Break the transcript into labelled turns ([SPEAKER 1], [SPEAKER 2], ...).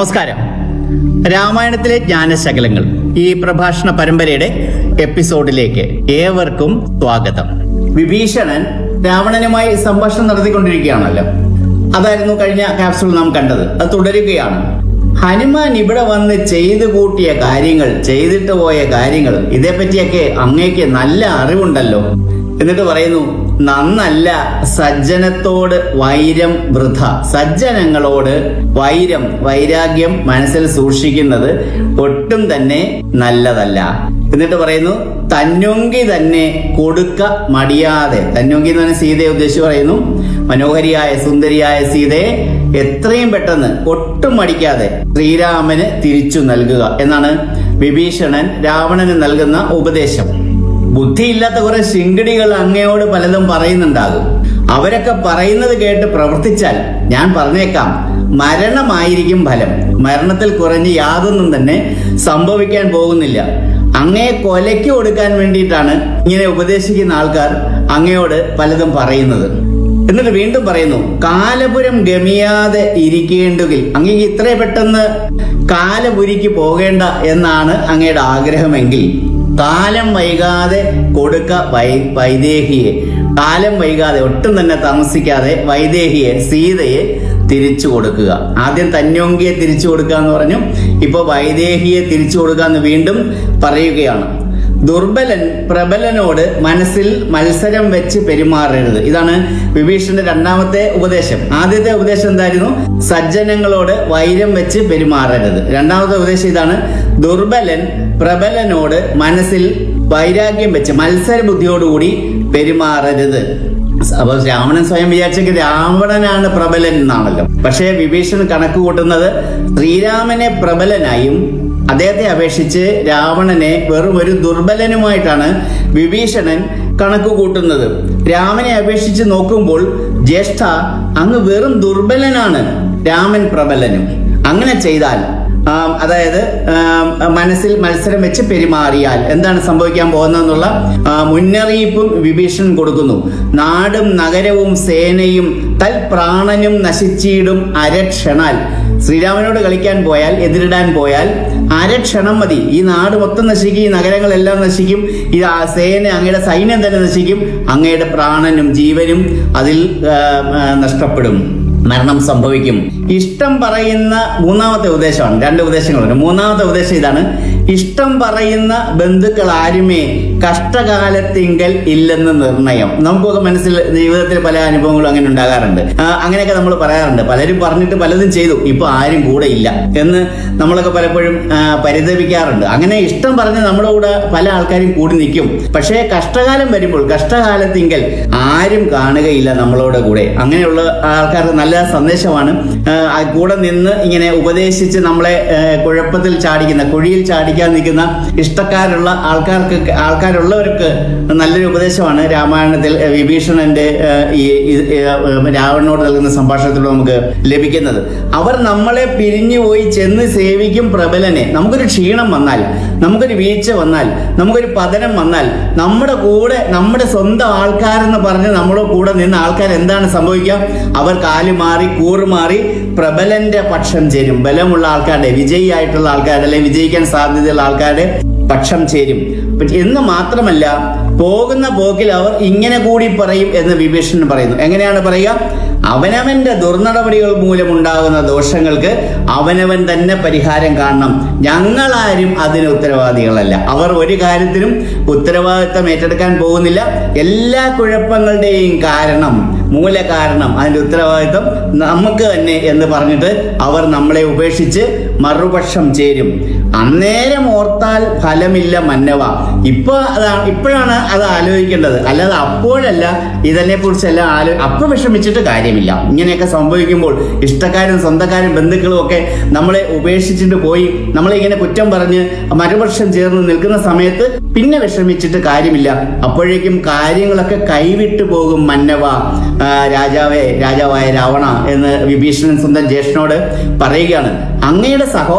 [SPEAKER 1] നമസ്കാരം രാമായണത്തിലെ ജ്ഞാനശകലങ്ങൾ ഈ പ്രഭാഷണ പരമ്പരയുടെ എപ്പിസോഡിലേക്ക് ഏവർക്കും സ്വാഗതം വിഭീഷണൻ രാവണനുമായി സംഭാഷണം നടത്തിക്കൊണ്ടിരിക്കുകയാണല്ലോ അതായിരുന്നു കഴിഞ്ഞ ക്യാപ്സൂൾ നാം കണ്ടത് അത് തുടരുകയാണ് ഹനുമാൻ ഇവിടെ വന്ന് ചെയ്തു കൂട്ടിയ കാര്യങ്ങൾ ചെയ്തിട്ട് പോയ കാര്യങ്ങൾ ഇതേപ്പറ്റിയൊക്കെ അങ്ങേക്ക് നല്ല അറിവുണ്ടല്ലോ എന്നിട്ട് പറയുന്നു നന്നല്ല സജ്ജനത്തോട് വൈരം വൃഥ സജ്ജനങ്ങളോട് വൈരം വൈരാഗ്യം മനസ്സിൽ സൂക്ഷിക്കുന്നത് ഒട്ടും തന്നെ നല്ലതല്ല എന്നിട്ട് പറയുന്നു തന്നൊങ്കി തന്നെ കൊടുക്ക മടിയാതെ തന്നൊങ്കി എന്ന് പറഞ്ഞ സീതയെ ഉദ്ദേശിച്ച് പറയുന്നു മനോഹരിയായ സുന്ദരിയായ സീതയെ എത്രയും പെട്ടെന്ന് ഒട്ടും മടിക്കാതെ ശ്രീരാമന് തിരിച്ചു നൽകുക എന്നാണ് വിഭീഷണൻ രാവണന് നൽകുന്ന ഉപദേശം ബുദ്ധിയില്ലാത്ത കുറെ ശിങ്കിടികൾ അങ്ങയോട് പലതും പറയുന്നുണ്ടാകും അവരൊക്കെ പറയുന്നത് കേട്ട് പ്രവർത്തിച്ചാൽ ഞാൻ പറഞ്ഞേക്കാം മരണമായിരിക്കും ഫലം മരണത്തിൽ കുറഞ്ഞ് യാതൊന്നും തന്നെ സംഭവിക്കാൻ പോകുന്നില്ല അങ്ങയെ കൊലയ്ക്ക് കൊടുക്കാൻ വേണ്ടിയിട്ടാണ് ഇങ്ങനെ ഉപദേശിക്കുന്ന ആൾക്കാർ അങ്ങയോട് പലതും പറയുന്നത് എന്നിട്ട് വീണ്ടും പറയുന്നു കാലപുരം ഗമിയാതെ ഇരിക്കേണ്ടെങ്കിൽ അങ്ങേക്ക് ഇത്ര പെട്ടെന്ന് കാലപുരിക്ക് പോകേണ്ട എന്നാണ് അങ്ങയുടെ ആഗ്രഹമെങ്കിൽ കാലം വൈകാതെ കൊടുക്ക വൈ വൈദേഹിയെ കാലം വൈകാതെ ഒട്ടും തന്നെ താമസിക്കാതെ വൈദേഹിയെ സീതയെ തിരിച്ചു കൊടുക്കുക ആദ്യം തന്യോങ്കിയെ തിരിച്ചു കൊടുക്കുക എന്ന് പറഞ്ഞു ഇപ്പൊ വൈദേഹിയെ തിരിച്ചു കൊടുക്കുക എന്ന് വീണ്ടും പറയുകയാണ് ദുർബലൻ പ്രബലനോട് മനസ്സിൽ മത്സരം വെച്ച് പെരുമാറരുത് ഇതാണ് വിഭീഷണന്റെ രണ്ടാമത്തെ ഉപദേശം ആദ്യത്തെ ഉപദേശം എന്തായിരുന്നു സജ്ജനങ്ങളോട് വൈരം വെച്ച് പെരുമാറരുത് രണ്ടാമത്തെ ഉപദേശം ഇതാണ് ദുർബലൻ പ്രബലനോട് മനസ്സിൽ വൈരാഗ്യം വെച്ച് മത്സര ബുദ്ധിയോടുകൂടി പെരുമാറരുത് അപ്പൊ രാവണൻ സ്വയം വിചാരിച്ചെങ്കിൽ രാവണനാണ് പ്രബലൻ എന്നാണല്ലോ പക്ഷേ വിഭീഷണൻ കണക്ക് കൂട്ടുന്നത് ശ്രീരാമനെ പ്രബലനായും അദ്ദേഹത്തെ അപേക്ഷിച്ച് രാവണനെ വെറും ഒരു ദുർബലനുമായിട്ടാണ് വിഭീഷണൻ കണക്ക് കൂട്ടുന്നത് രാമനെ അപേക്ഷിച്ച് നോക്കുമ്പോൾ ജ്യേഷ്ഠ അങ്ങ് വെറും ദുർബലനാണ് രാമൻ പ്രബലനും അങ്ങനെ ചെയ്താൽ ആം, അതായത് ആം, മനസ്സിൽ മത്സരം വെച്ച് പെരുമാറിയാൽ എന്താണ് സംഭവിക്കാൻ പോകുന്നതെന്നുള്ള ആ, മുന്നറിയിപ്പും വിഭീഷണൻ കൊടുക്കുന്നു നാടും നഗരവും സേനയും തൽ പ്രാണനും നശിച്ചിടും അരക്ഷണാൽ ശ്രീരാമനോട് കളിക്കാൻ പോയാൽ എതിരിടാൻ പോയാൽ അരക്ഷണം മതി ഈ നാട് മൊത്തം നശിക്കും ഈ നഗരങ്ങളെല്ലാം നശിക്കും ഈ ആ സേന അങ്ങയുടെ സൈന്യം തന്നെ നശിക്കും അങ്ങയുടെ പ്രാണനും ജീവനും അതിൽ ആ, ആ, നഷ്ടപ്പെടും മരണം സംഭവിക്കും ഇഷ്ടം പറയുന്ന മൂന്നാമത്തെ ഉപദേശമാണ് രണ്ട് ഉപദേശങ്ങളുണ്ട് മൂന്നാമത്തെ ഉപദേശം ഇതാണ് ഇഷ്ടം പറയുന്ന ബന്ധുക്കൾ ആരുമേ കഷ്ടകാലത്തിങ്കൽ ഇല്ലെന്ന് നിർണയം നമുക്കൊക്കെ മനസ്സിൽ ജീവിതത്തിൽ പല അനുഭവങ്ങളും അങ്ങനെ ഉണ്ടാകാറുണ്ട് ആ, അങ്ങനെയൊക്കെ നമ്മൾ പറയാറുണ്ട് പലരും പറഞ്ഞിട്ട് പലതും ചെയ്തു ഇപ്പൊ ആരും കൂടെ ഇല്ല എന്ന് നമ്മളൊക്കെ പലപ്പോഴും ആ, പരിതപിക്കാറുണ്ട് അങ്ങനെ ഇഷ്ടം പറഞ്ഞ് നമ്മുടെ കൂടെ പല ആൾക്കാരും കൂടി നിൽക്കും പക്ഷേ കഷ്ടകാലം വരുമ്പോൾ കഷ്ടകാലത്തിങ്കൽ ആരും കാണുകയില്ല നമ്മളോട് കൂടെ അങ്ങനെയുള്ള ആൾക്കാർക്ക് നല്ല സന്ദേശമാണ് ആ, ആ കൂടെ നിന്ന് ഇങ്ങനെ ഉപദേശിച്ച് നമ്മളെ ആ, കുഴപ്പത്തിൽ ചാടിക്കുന്ന കുഴിയിൽ ചാടിക്കാൻ നിൽക്കുന്ന ഇഷ്ടക്കാരുള്ള ആൾക്കാർക്ക് ആൾക്കാരുള്ളവർക്ക് നല്ലൊരു ഉപദേശമാണ് രാമായണത്തിൽ ആ, വിഭീഷണന്റെ ആ, ഈ ഈ, ആ, രാവണനോട് നൽകുന്ന സംഭാഷണത്തിലൂടെ നമുക്ക് ലഭിക്കുന്നത് അവർ നമ്മളെ പിരിഞ്ഞുപോയി ചെന്ന് സേവിക്കും പ്രബലനെ നമുക്കൊരു ക്ഷീണം വന്നാൽ നമുക്കൊരു വീഴ്ച വന്നാൽ നമുക്കൊരു പതനം വന്നാൽ നമ്മുടെ കൂടെ നമ്മുടെ സ്വന്തം ആൾക്കാരെന്ന് പറഞ്ഞ് നമ്മുടെ കൂടെ നിന്ന് ആൾക്കാർ എന്താണ് സംഭവിക്കുക അവർ കാല് മാറി കൂറ് മാറി പ്രബലന്റെ പക്ഷം ചേരും ബലമുള്ള ആൾക്കാരുടെ വിജയിയായിട്ടുള്ള ആൾക്കാരുടെ അല്ലെങ്കിൽ വിജയിക്കാൻ സാധ്യതയുള്ള ആൾക്കാരുടെ പക്ഷം ചേരും എന്ന് മാത്രമല്ല പോകുന്ന പോക്കിൽ അവർ ഇങ്ങനെ കൂടി പറയും എന്ന് വിഭീഷണൻ പറയുന്നു എങ്ങനെയാണ് പറയുക അവനവന്റെ ദുർനടപടികൾ മൂലമുണ്ടാകുന്ന ദോഷങ്ങൾക്ക് അവനവൻ തന്നെ പരിഹാരം കാണണം ഞങ്ങളാരും അതിന് ഉത്തരവാദികളല്ല അവർ ഒരു കാര്യത്തിനും ഉത്തരവാദിത്തം ഏറ്റെടുക്കാൻ പോകുന്നില്ല എല്ലാ കുഴപ്പങ്ങളുടെയും കാരണം മൂലകാരണം അതിന്റെ ഉത്തരവാദിത്തം നമുക്ക് തന്നെ എന്ന് പറഞ്ഞിട്ട് അവർ നമ്മളെ ഉപേക്ഷിച്ച് മറുപക്ഷം ചേരും അന്നേരം ഓർത്താൽ ഫലമില്ല മന്നവ ഇപ്പൊ അതാണ് ഇപ്പോഴാണ് അത് ആലോചിക്കേണ്ടത് അല്ലാതെ അപ്പോഴല്ല ഇതിനെ കുറിച്ചെല്ലാം ആലോ അപ്പൊ വിഷമിച്ചിട്ട് കാര്യമില്ല ഇങ്ങനെയൊക്കെ സംഭവിക്കുമ്പോൾ ഇഷ്ടക്കാരും സ്വന്തക്കാരും ബന്ധുക്കളും ഒക്കെ നമ്മളെ ഉപേക്ഷിച്ചിട്ട് പോയി നമ്മളെ ഇങ്ങനെ കുറ്റം പറഞ്ഞ് മറുപക്ഷം ചേർന്ന് നിൽക്കുന്ന സമയത്ത് പിന്നെ വിഷമിച്ചിട്ട് കാര്യമില്ല അപ്പോഴേക്കും കാര്യങ്ങളൊക്കെ കൈവിട്ടു പോകും മന്നവ ആ, രാജാവേ രാജാവായ രാവണ എന്ന് വിഭീഷണൻ സ്വന്തം ജ്യേഷ്ഠനോട് പറയുകയാണ് അങ്ങയുടെ സഹോ